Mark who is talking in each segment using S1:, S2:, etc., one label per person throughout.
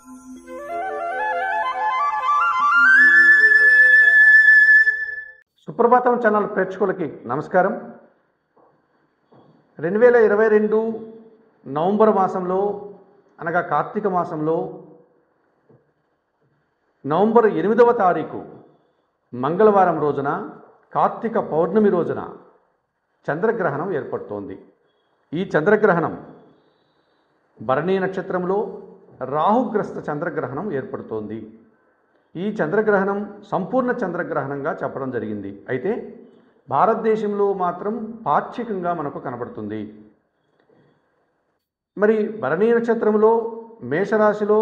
S1: సుప్రభాతం channel ప్రేక్షకులకి నమస్కారం రెండు వేల ఇరవై రెండు నవంబర్ మాసంలో అనగా కార్తీక మాసంలో నవంబర్ ఎనిమిదవ తారీఖు మంగళవారం రోజున కార్తీక పౌర్ణమి రోజున చంద్రగ్రహణం ఏర్పడుతోంది ఈ చంద్రగ్రహణం భరణీ నక్షత్రంలో రాహుగ్రస్త చంద్రగ్రహణం ఏర్పడుతోంది ఈ చంద్రగ్రహణం సంపూర్ణ చంద్రగ్రహణంగా చెప్పడం జరిగింది అయితే భారతదేశంలో మాత్రం పాక్షికంగా మనకు కనబడుతుంది మరి భరణీ నక్షత్రంలో మేషరాశిలో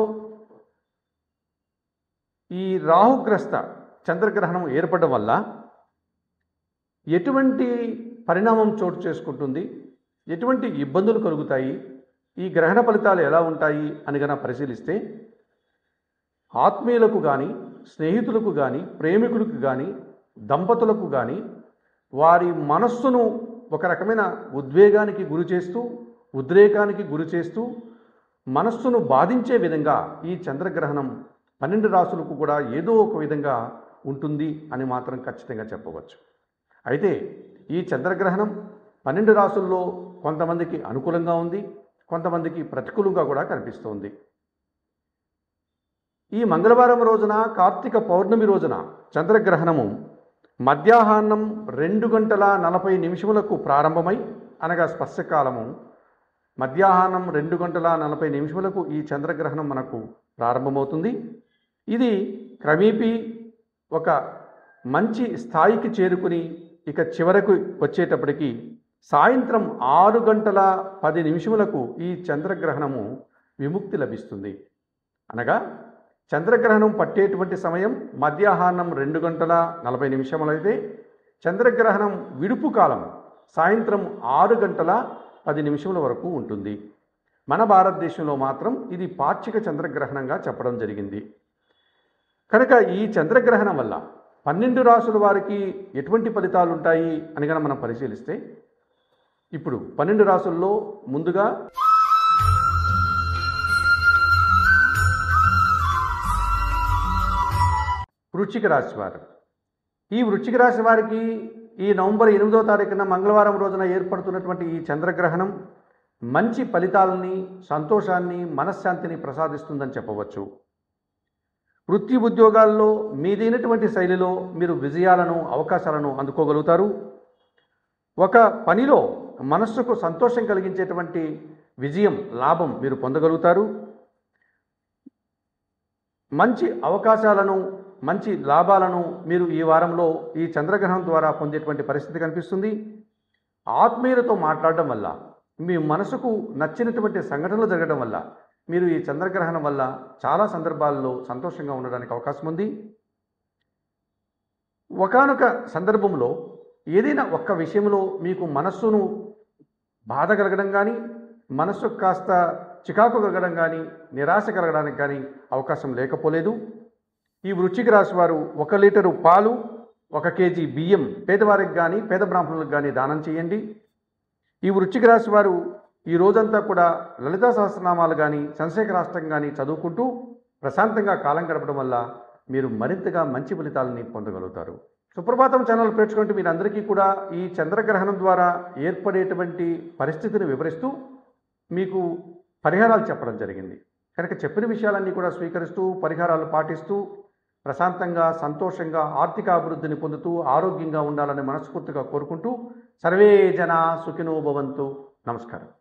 S1: ఈ రాహుగ్రస్త చంద్రగ్రహణం ఏర్పడడం వల్ల ఎటువంటి పరిణామం చోటు చేసుకుంటుంది ఎటువంటి ఇబ్బందులు కలుగుతాయి ఈ గ్రహణ ఫలితాలు ఎలా ఉంటాయి అని గన పరిశీలిస్తే ఆత్మీయులకు కానీ స్నేహితులకు కానీ ప్రేమికులకు కానీ దంపతులకు కానీ వారి మనస్సును ఒక రకమైన ఉద్వేగానికి గురి చేస్తూ ఉద్రేకానికి గురి చేస్తూ మనస్సును బాధించే విధంగా ఈ చంద్రగ్రహణం పన్నెండు రాసులకు కూడా ఏదో ఒక విధంగా ఉంటుంది అని మాత్రం ఖచ్చితంగా చెప్పవచ్చు అయితే ఈ చంద్రగ్రహణం పన్నెండు రాసుల్లో కొంతమందికి అనుకూలంగా ఉంది కొంతమందికి ప్రతికూలంగా కూడా కనిపిస్తోంది ఈ మంగళవారం రోజున కార్తీక పౌర్ణమి రోజున చంద్రగ్రహణము మధ్యాహ్నం రెండు గంటల నలభై నిమిషములకు ప్రారంభమై అనగా స్పర్శకాలము మధ్యాహ్నం రెండు గంటల నలభై నిమిషములకు ఈ చంద్రగ్రహణం మనకు ప్రారంభమవుతుంది ఇది క్రమేపీ ఒక మంచి స్థాయికి చేరుకుని ఇక చివరకు వచ్చేటప్పటికి సాయంత్రం ఆరు గంటల పది నిమిషములకు ఈ చంద్రగ్రహణము విముక్తి లభిస్తుంది అనగా చంద్రగ్రహణం పట్టేటువంటి సమయం మధ్యాహ్నం రెండు గంటల నలభై నిమిషములైతే చంద్రగ్రహణం విడుపు కాలం సాయంత్రం ఆరు గంటల పది నిమిషముల వరకు ఉంటుంది మన భారతదేశంలో మాత్రం ఇది పాక్షిక చంద్రగ్రహణంగా చెప్పడం జరిగింది కనుక ఈ చంద్రగ్రహణం వల్ల పన్నెండు రాసుల వారికి ఎటువంటి ఫలితాలు ఉంటాయి అని కనుక మనం పరిశీలిస్తే ఇప్పుడు పన్నెండు రాసుల్లో ముందుగా వృశ్చిక రాశి వారు ఈ వృశ్చిక రాశి వారికి ఈ నవంబర్ ఎనిమిదో తారీఖున మంగళవారం రోజున ఏర్పడుతున్నటువంటి ఈ చంద్రగ్రహణం మంచి ఫలితాలని సంతోషాన్ని మనశ్శాంతిని ప్రసాదిస్తుందని చెప్పవచ్చు వృత్తి ఉద్యోగాల్లో మీదైనటువంటి శైలిలో మీరు విజయాలను అవకాశాలను అందుకోగలుగుతారు ఒక పనిలో మనస్సుకు సంతోషం కలిగించేటువంటి విజయం లాభం మీరు పొందగలుగుతారు మంచి అవకాశాలను మంచి లాభాలను మీరు ఈ వారంలో ఈ చంద్రగ్రహణం ద్వారా పొందేటువంటి పరిస్థితి కనిపిస్తుంది ఆత్మీయులతో మాట్లాడడం వల్ల మీ మనసుకు నచ్చినటువంటి సంఘటనలు జరగడం వల్ల మీరు ఈ చంద్రగ్రహణం వల్ల చాలా సందర్భాల్లో సంతోషంగా ఉండడానికి అవకాశం ఉంది ఒకనొక సందర్భంలో ఏదైనా ఒక్క విషయంలో మీకు మనస్సును బాధ కలగడం కానీ మనస్సు కాస్త చికాకు కలగడం కానీ నిరాశ కలగడానికి కానీ అవకాశం లేకపోలేదు ఈ వృశ్చిక రాశి వారు ఒక లీటరు పాలు ఒక కేజీ బియ్యం పేదవారికి కానీ పేద బ్రాహ్మణులకు కానీ దానం చేయండి ఈ వృశ్చిక రాశి వారు ఈ రోజంతా కూడా లలితా సహస్రనామాలు కానీ చంద్రశేఖర రాష్ట్రం కానీ చదువుకుంటూ ప్రశాంతంగా కాలం గడపడం వల్ల మీరు మరింతగా మంచి ఫలితాలని పొందగలుగుతారు సుప్రభాతం ఛానల్ ప్రేక్షకుంటే మీరందరికీ కూడా ఈ చంద్రగ్రహణం ద్వారా ఏర్పడేటువంటి పరిస్థితిని వివరిస్తూ మీకు పరిహారాలు చెప్పడం జరిగింది కనుక చెప్పిన విషయాలన్నీ కూడా స్వీకరిస్తూ పరిహారాలు పాటిస్తూ ప్రశాంతంగా సంతోషంగా ఆర్థిక అభివృద్ధిని పొందుతూ ఆరోగ్యంగా ఉండాలని మనస్ఫూర్తిగా కోరుకుంటూ సర్వే జన సుఖినో భవంతు నమస్కారం